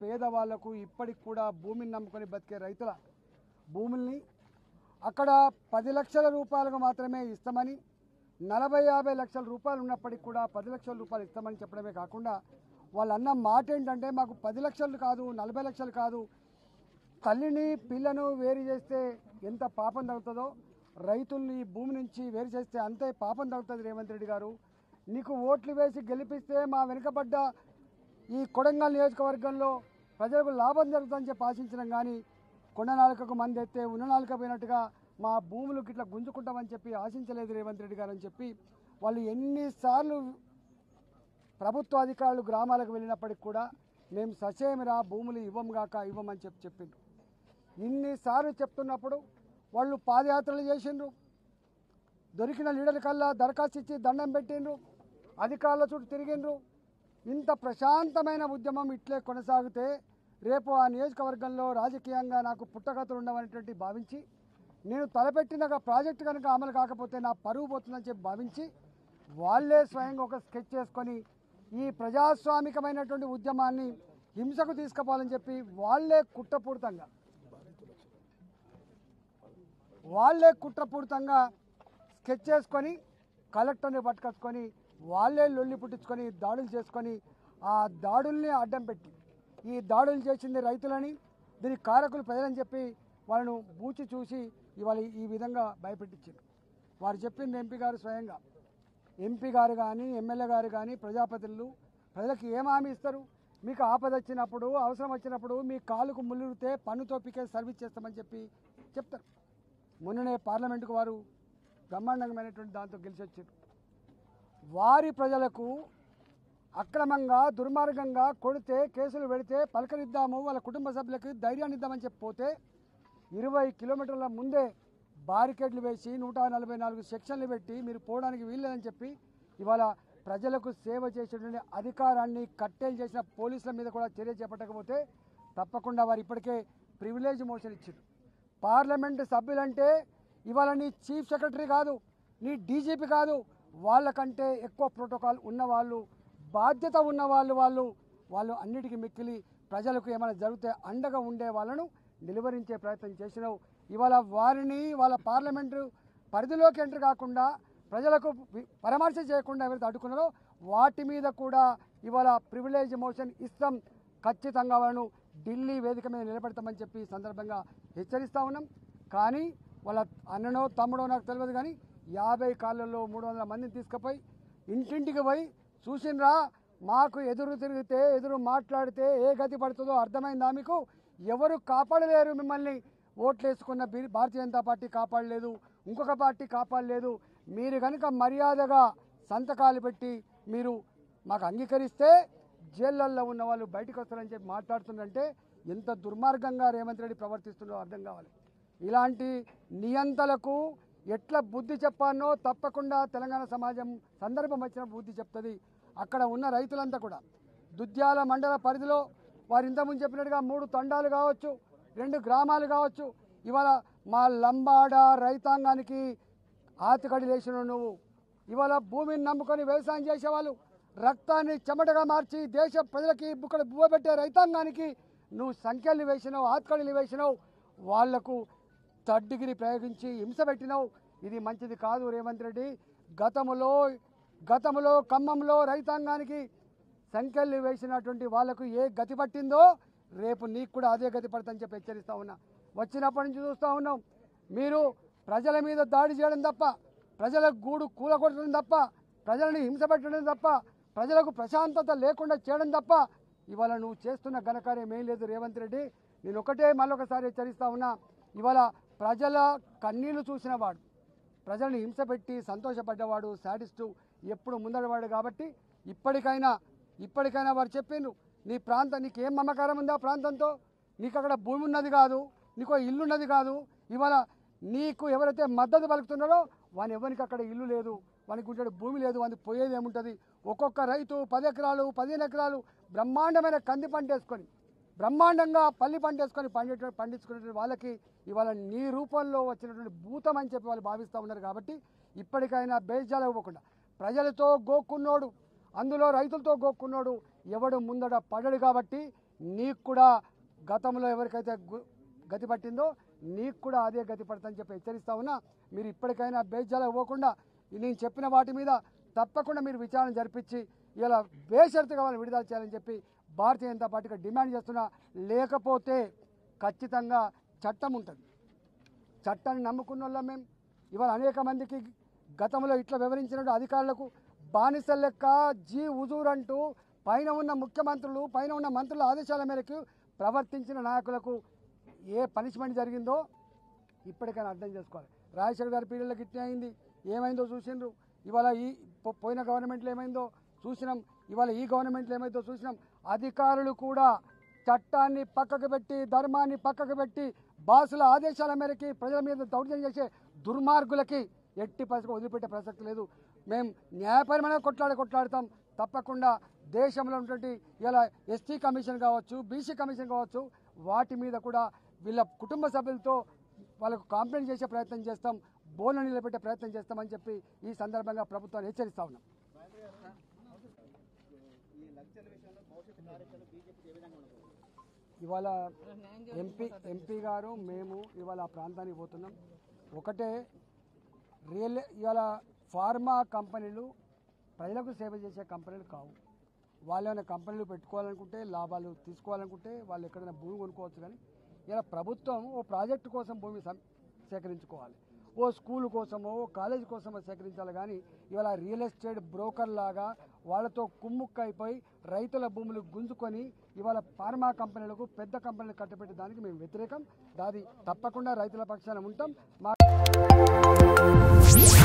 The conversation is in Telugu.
పేదవాళ్లకు ఇప్పటికి కూడా భూమిని నమ్ముకొని బతికే రైతుల భూముల్ని అక్కడ పది లక్షల రూపాయలకు మాత్రమే ఇస్తామని నలభై యాభై లక్షల రూపాయలు ఉన్నప్పటికి కూడా పది లక్షల రూపాయలు ఇస్తామని చెప్పడమే కాకుండా వాళ్ళు అన్న మాట ఏంటంటే మాకు పది లక్షలు కాదు నలభై లక్షలు కాదు తల్లిని పిల్లను వేరు చేస్తే ఎంత పాపం తగ్గుతుందో రైతుల్ని ఈ భూమి నుంచి వేరు చేస్తే అంతే పాపం తగ్గుతుంది రేవంత్ రెడ్డి గారు నీకు ఓట్లు వేసి గెలిపిస్తే మా వెనుకబడ్డ ఈ కొడంగల్ నియోజకవర్గంలో ప్రజలకు లాభం జరుగుతుందని చెప్పి ఆశించడం కానీ కొండ నాలుకకు మంది ఎత్తే ఉన్న నాలుక పోయినట్టుగా మా భూములు గిట్ల గుంజుకుంటామని చెప్పి ఆశించలేదు రేవంత్ రెడ్డి గారు అని చెప్పి వాళ్ళు ఎన్నిసార్లు ప్రభుత్వ అధికారులు గ్రామాలకు వెళ్ళినప్పటికి కూడా మేము ససేమిరా భూములు ఇవ్వంగాక ఇవ్వమని చెప్పి చెప్పిండ్రు ఇన్నిసార్లు చెప్తున్నప్పుడు వాళ్ళు పాదయాత్రలు చేసిండ్రు దొరికిన లీడర్ కల్లా దరఖాస్తు ఇచ్చి దండం పెట్టిండ్రు అధికారుల చుట్టూ తిరిగిండ్రు ఇంత ప్రశాంతమైన ఉద్యమం ఇట్లే కొనసాగితే రేపు ఆ నియోజకవర్గంలో రాజకీయంగా నాకు పుట్టగతులు ఉండవనేటువంటి భావించి నేను తలపెట్టిన ఒక ప్రాజెక్టు కనుక అమలు కాకపోతే నా పరువు పోతుందని చెప్పి భావించి వాళ్ళే స్వయంగా ఒక స్కెచ్ చేసుకొని ఈ ప్రజాస్వామికమైనటువంటి ఉద్యమాన్ని హింసకు తీసుకుపోవాలని చెప్పి వాళ్ళే కుట్రపూరితంగా వాళ్ళే కుట్రపూరితంగా స్కెచ్ చేసుకొని కలెక్టర్ని పట్టుకొచ్చుకొని వాళ్ళే లొల్లి పుట్టించుకొని దాడులు చేసుకొని ఆ దాడుల్ని అడ్డం పెట్టి ఈ దాడులు చేసింది రైతులని దీనికి కారకులు ప్రజలని చెప్పి వాళ్ళను బూచి చూసి ఇవాళ ఈ విధంగా భయపెట్టించారు వారు చెప్పింది ఎంపీ గారు స్వయంగా ఎంపీ గారు కానీ ఎమ్మెల్యే గారు కానీ ప్రజాప్రతినిధులు ప్రజలకు ఏం హామీ ఇస్తారు మీకు ఆపద వచ్చినప్పుడు అవసరం వచ్చినప్పుడు మీ కాలుకు ముళ్ళురితే పన్నుతో పికే సర్వీస్ చేస్తామని చెప్పి చెప్తారు మొన్ననే పార్లమెంటుకు వారు బ్రహ్మాండంగామైనటువంటి దాంతో గెలిచి వచ్చారు వారి ప్రజలకు అక్రమంగా దుర్మార్గంగా కొడితే కేసులు పెడితే పలకరిద్దాము వాళ్ళ కుటుంబ సభ్యులకి ధైర్యాన్ని ఇద్దామని చెప్పి పోతే ఇరవై కిలోమీటర్ల ముందే బారికేడ్లు వేసి నూట నలభై నాలుగు సెక్షన్లు పెట్టి మీరు పోవడానికి వీల్లేదని చెప్పి ఇవాళ ప్రజలకు సేవ చేసేటువంటి అధికారాన్ని కట్టేలు చేసిన పోలీసుల మీద కూడా చర్య చేపట్టకపోతే తప్పకుండా వారు ఇప్పటికే ప్రివిలేజ్ మోషన్ ఇచ్చారు పార్లమెంటు సభ్యులంటే ఇవాళ నీ చీఫ్ సెక్రటరీ కాదు నీ డీజీపీ కాదు వాళ్ళకంటే ఎక్కువ ప్రోటోకాల్ ఉన్నవాళ్ళు బాధ్యత ఉన్న వాళ్ళు వాళ్ళు వాళ్ళు అన్నిటికీ మిక్కిలి ప్రజలకు ఏమైనా జరిగితే అండగా ఉండే వాళ్ళను నిలువరించే ప్రయత్నం చేసినావు ఇవాళ వారిని వాళ్ళ పార్లమెంటు పరిధిలోకి ఎంటర్ కాకుండా ప్రజలకు వి- పరామర్శ చేయకుండా ఎవరైతే అడ్డుకున్నారో వాటి మీద కూడా ఇవాళ ప్రివిలేజ్ మోషన్ ఇస్తాం ఖచ్చితంగా వాళ్ళను ఢిల్లీ వేదిక మీద నిలబెడతామని చెప్పి ఈ సందర్భంగా హెచ్చరిస్తా ఉన్నాం కానీ వాళ్ళ అన్ననో తమ్ముడో నాకు తెలియదు కానీ యాభై కాళ్ళల్లో మూడు వందల మందిని తీసుకుపోయి ఇంటింటికి పోయి చూసినరా మాకు ఎదురు తిరిగితే ఎదురు మాట్లాడితే ఏ గతి పడుతుందో అర్థమైందా మీకు ఎవరు కాపాడలేరు మిమ్మల్ని ఓట్లు వేసుకున్న బీ- భారతీయ జనతా పార్టీ కాపాడలేదు ఇంకొక పార్టీ కాపాడలేదు మీరు కనుక మర్యాదగా సంతకాలు పెట్టి మీరు మాకు అంగీకరిస్తే జైళ్ళల్లో ఉన్న వాళ్ళు బయటకు వస్తారని చెప్పి మాట్లాడుతుందంటే ఎంత దుర్మార్గంగా రేవంత్ రెడ్డి ప్రవర్తిస్తుందో అర్థం కావాలి ఇలాంటి నియంతలకు ఎట్లా బుద్ధి చెప్పానో తప్పకుండా తెలంగాణ సమాజం సందర్భం వచ్చిన బుద్ధి చెప్తుంది అక్కడ ఉన్న రైతులంతా కూడా దుద్యాల మండల పరిధిలో వారు ఇంతకుముందు చెప్పినట్టుగా మూడు తండాలు కావచ్చు రెండు గ్రామాలు కావచ్చు ఇవాళ మా లంబాడ రైతాంగానికి ఆతికడి లేచిన నువ్వు ఇవాళ భూమిని నమ్ముకొని వ్యవసాయం చేసేవాళ్ళు రక్తాన్ని చెమటగా మార్చి దేశ ప్రజలకి బుక్కడ బువ్వ పెట్టే రైతాంగానికి నువ్వు సంఖ్యలు వేసినావు ఆత్కడలు వేసినావు వాళ్లకు థర్డ్ డిగ్రీ ప్రయోగించి హింస పెట్టినావు ఇది మంచిది కాదు రేవంత్ రెడ్డి గతములో గతంలో ఖమ్మంలో రైతాంగానికి సంఖ్యలు వేసినటువంటి వాళ్లకు ఏ గతి పట్టిందో రేపు నీకు కూడా అదే గతి పడుతుందని చెప్పి హెచ్చరిస్తా ఉన్నా వచ్చినప్పటి నుంచి చూస్తూ ఉన్నాం మీరు ప్రజల మీద దాడి చేయడం తప్ప ప్రజల గూడు కూలగొట్టడం తప్ప ప్రజలను హింస పెట్టడం తప్ప ప్రజలకు ప్రశాంతత లేకుండా చేయడం తప్ప ఇవాళ నువ్వు చేస్తున్న ఘనకార్యం ఏం లేదు రేవంత్ రెడ్డి నేను ఒకటే మళ్ళొకసారి హెచ్చరిస్తా ఉన్నా ఇవాళ ప్రజల కన్నీళ్లు చూసిన వాడు ప్రజల్ని హింస పెట్టి సంతోషపడ్డవాడు శాడిస్టు ఎప్పుడు ముందడవాడు కాబట్టి ఇప్పటికైనా ఇప్పటికైనా వారు చెప్పిండ్రు నీ ప్రాంతం నీకేం మమకారం ఉందా ఆ ప్రాంతంతో నీకు అక్కడ భూమి ఉన్నది కాదు నీకు ఇల్లు ఉన్నది కాదు ఇవాళ నీకు ఎవరైతే మద్దతు పలుకుతున్నారో వాని ఎవరికి అక్కడ ఇల్లు లేదు వానికి ఉంటే భూమి లేదు వానికి పోయేది ఏముంటుంది ఒక్కొక్క రైతు పది ఎకరాలు పదిహేను ఎకరాలు బ్రహ్మాండమైన కంది పంట వేసుకొని బ్రహ్మాండంగా పల్లి పంట వేసుకొని పండే పండించుకునే వాళ్ళకి ఇవాళ నీ రూపంలో వచ్చినటువంటి భూతం అని చెప్పి వాళ్ళు భావిస్తూ ఉన్నారు కాబట్టి ఇప్పటికైనా బేజాలు ఇవ్వకుండా ప్రజలతో గోక్కున్నోడు అందులో రైతులతో గోక్కున్నోడు ఎవడు ముందడ పడడు కాబట్టి నీకు కూడా గతంలో ఎవరికైతే గు- గతి పట్టిందో నీకు కూడా అదే గతి పడుతుందని చెప్పి హెచ్చరిస్తా ఉన్నా మీరు ఇప్పటికైనా బేజాలు ఇవ్వకుండా నేను చెప్పిన వాటి మీద తప్పకుండా మీరు విచారణ జరిపించి ఇలా బేషరతుగా వాళ్ళు విడుదల చేయాలని చెప్పి భారతీయ జనతా పార్టీగా డిమాండ్ చేస్తున్నా లేకపోతే ఖచ్చితంగా చట్టం ఉంటుంది చట్టాన్ని నమ్ముకున్న వాళ్ళం మేము ఇవాళ అనేక మందికి గతంలో ఇట్లా వివరించిన అధికారులకు బానిసల లెక్క జీ హుజూర్ అంటూ పైన ఉన్న ముఖ్యమంత్రులు పైన ఉన్న మంత్రుల ఆదేశాల మేరకు ప్రవర్తించిన నాయకులకు ఏ పనిష్మెంట్ జరిగిందో ఇప్పటికైనా అర్థం చేసుకోవాలి రాజశేఖర్ గారి పీరియడ్లోకి ఇట్నే అయింది ఏమైందో చూసిండ్రు ఇవాళ ఈ పో- పోయిన గవర్నమెంట్లో ఏమైందో చూసినాం ఇవాళ ఈ గవర్నమెంట్లో ఏమైందో చూసినాం అధికారులు కూడా చట్టాన్ని పక్కకు పెట్టి ధర్మాన్ని పక్కకు పెట్టి బాసుల ఆదేశాల మేరకి ప్రజల మీద దౌర్జన్యం చేసే దుర్మార్గులకి ఎట్టి పరిస్థితి వదిలిపెట్టే ప్రసక్తి లేదు మేము న్యాయపరమైన కొట్లాడి కొట్లాడతాం తప్పకుండా దేశంలో ఉన్నటువంటి ఇలా ఎస్టీ కమిషన్ కావచ్చు బీసీ కమిషన్ కావచ్చు వాటి మీద కూడా వీళ్ళ కుటుంబ సభ్యులతో వాళ్ళకు కాంప్లైంట్ చేసే ప్రయత్నం చేస్తాం బోర్లు నిలబెట్టే ప్రయత్నం చేస్తామని చెప్పి ఈ సందర్భంగా ప్రభుత్వాన్ని హెచ్చరిస్తా ఉన్నాం ఇవాళ ఎంపీ ఎంపీ గారు మేము ఇవాళ ఆ ప్రాంతానికి పోతున్నాం ఒకటే రియల్ ఇవాళ ఫార్మా కంపెనీలు ప్రజలకు సేవ చేసే కంపెనీలు కావు వాళ్ళు ఏమైనా కంపెనీలు పెట్టుకోవాలనుకుంటే లాభాలు తీసుకోవాలనుకుంటే వాళ్ళు ఎక్కడైనా భూమి కొనుక్కోవచ్చు కానీ ఇలా ప్రభుత్వం ఓ ప్రాజెక్టు కోసం భూమి సం- సేకరించుకోవాలి ఓ స్కూల్ కోసమో ఓ కాలేజ్ కోసమో సేకరించాలి కానీ ఇవాళ రియల్ ఎస్టేట్ బ్రోకర్ లాగా వాళ్ళతో కుమ్ముక్కైపోయి రైతుల భూములు గుంజుకొని ఇవాళ ఫార్మా కంపెనీలకు పెద్ద కంపెనీలు కట్టబెట్టే దానికి మేము వ్యతిరేకం దాది తప్పకుండా రైతుల పక్షాన ఉంటాం మా